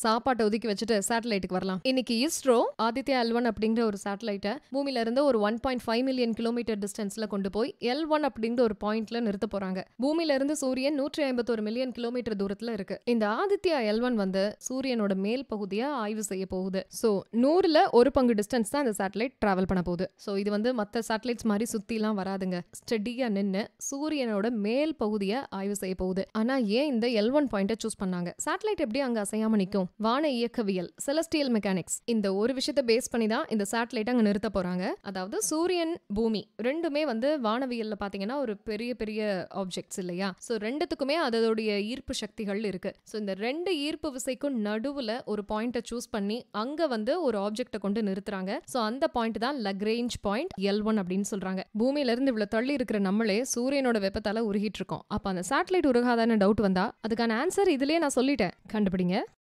சாப்பாட்டை ஒதுக்கி வச்சுட்டு சேட்டலைட்டுக்கு வரலாம் இன்னைக்கு இஸ்ரோ ஆதித்யா எல் ஒன் அப்படிங்கிற ஒரு சேட்டலைட்டை பூமியில இருந்து ஒரு one point five million kilometre டிஸ்டன்ஸ்ல கொண்டு போய் எல் ஒன் அப்படிங்கிற ஒரு பாயிண்ட்ல நிறுத்த போறாங்க பூமியில இருந்து சூரியன் நூற்றி ஐம்பத்தொரு மில்லியன் கிலோமீட்டர் தூரத்துல இருக்கு இந்த ஆதித்யா எல் ஒன் வந்து சூரியனோட மேல் பகுதியை ஆய்வு செய்ய போகுது ஸோ நூறுல ஒரு பங்கு டிஸ்டன்ஸ் தான் இந்த சேட்டலைட் டிராவல் பண்ண போகுது ஸோ இது வந்து மற்ற சேட்டலைட்ஸ் மாதிரி சுத்திலாம் வராதுங்க ஸ்டெடியா நின்று சூரியனோட மேல் பகுதியை ஆய்வு செய்ய போகுது ஆனா ஏன் இந்த எல் ஒன் பாயிண்ட்டை சூஸ் பண்ணாங்க சேட்டலைட் எப்படி அங்க அசையாம நிற்கும் வான இயக்கவியல் செலஸ்டியல் மெக்கானிக்ஸ் இந்த ஒரு விஷயத்தை பேஸ் பண்ணி தான் இந்த சேட்டலைட் அங்க நிறுத்த போறாங்க அதாவது சூரியன் பூமி ரெண்டுமே வந்து வானவியல்ல பாத்தீங்கன்னா ஒரு பெரிய பெரிய ஆப்ஜெக்ட்ஸ் இல்லையா ஸோ ரெண்டுத்துக்குமே அதோடைய ஈர்ப்பு சக்திகள் இருக்கு ஸோ இந்த ரெண்டு ஈர்ப்பு விசைக்கும் நடுவுல ஒரு பாயிண்ட்டை சூஸ் பண்ணி அங்க வந்து ஒரு ஆப்ஜெக்ட்டை கொண்டு நிறுத்துறாங்க ஸோ அந்த பாயிண்ட் தான் லக்ரேஞ்ச் பாயிண்ட் எல் ஒன் அப்படின்னு சொல்றாங்க பூமியில இருந்து இவ்வளவு தள்ளி இருக்கிற நம்மளே சூரியனோட வெப்பத்தால உருகிட்டு இருக்கோம் அப்ப அந்த சேட்டலைட் உருகாதான டவுட் வந்தா அதுக்கான ஆன்சர் இதுலயே நான் சொல்லிட்டேன் கண்டுபிடிங்க